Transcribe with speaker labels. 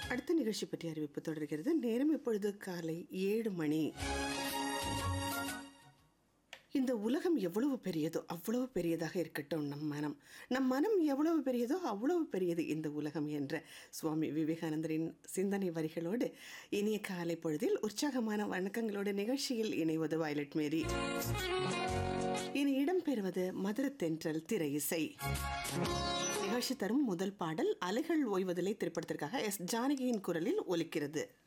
Speaker 1: அடுத்த நிகழ்ச்சி பற்றி அறிவிப்பு தொடர்கிறது நேரம் இப்பொழுது காலை ஏழு மணி இந்த உலகம் எவ்வளவு பெரியதோ அவ்வளவு பெரியதாக இருக்கட்டும் நம் மனம் நம் மனம் எவ்வளவு பெரியதோ அவ்வளவு பெரியது இந்த உலகம் என்ற சுவாமி விவேகானந்தரின் சிந்தனை வரிகளோடு இனிய காலை பொழுதில் உற்சாகமான வணக்கங்களோடு நிகழ்ச்சியில் இணைவது வயலட் மேரி இனி இடம்பெறுவது மதுர தென்றல் திரை இசை நிகழ்ச்சி தரும் முதல் பாடல் அலைகள் ஓய்வதில்லை திரைப்படத்திற்காக எஸ் ஜானகியின் குரலில் ஒலிக்கிறது